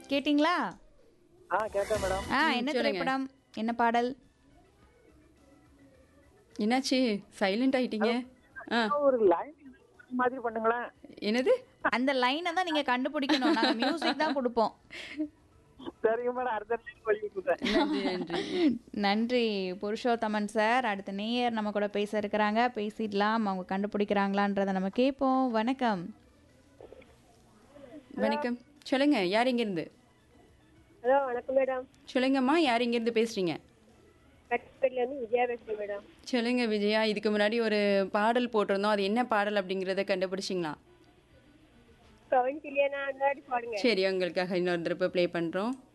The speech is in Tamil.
கேட்டிங்களா ஆ கேட்டேன் மேடம் ஆ என்ன சொல்லுங்க. திரைப்படம் என்ன பாடல் என்னாச்சு சைலண்ட் ஆயிட்டீங்க ஆ ஒரு லைன் மாதிரி பண்ணுங்களேன் என்னது அந்த லைனை தான் நீங்க கண்டுபிடிக்கணும் நாங்க மியூசிக் தான் கொடுப்போம் சரிங்க மேடம் அடுத்த லைன் வழி விட்டுறேன் நன்றி நன்றி நன்றி புருஷோத்தமன் சார் அடுத்த நேயர் நம்ம கூட பேச இருக்கிறாங்க பேசிடலாம் அவங்க கண்டுபிடிக்கிறாங்களான்றதை நம்ம கேட்போம் வணக்கம் வணக்கம் சொல்லுங்க யார் இருந்து ஹலோ வணக்கம் மேடம் சொல்லுங்கம்மா யார் இருந்து பேசுறீங்க கட்டிப்பேட்லேருந்து விஜயா பேசுகிறேன் மேடம் சொல்லுங்க விஜயா இதுக்கு முன்னாடி ஒரு பாடல் போட்டிருந்தோம் அது என்ன பாடல் அப்படிங்கறத கண்டுபிடிச்சிங்களா கவனிக்கலையா நான் முன்னாடி பாடுங்க சரி உங்களுக்காக இன்னொரு தடவை ப்ளே பண்றோம்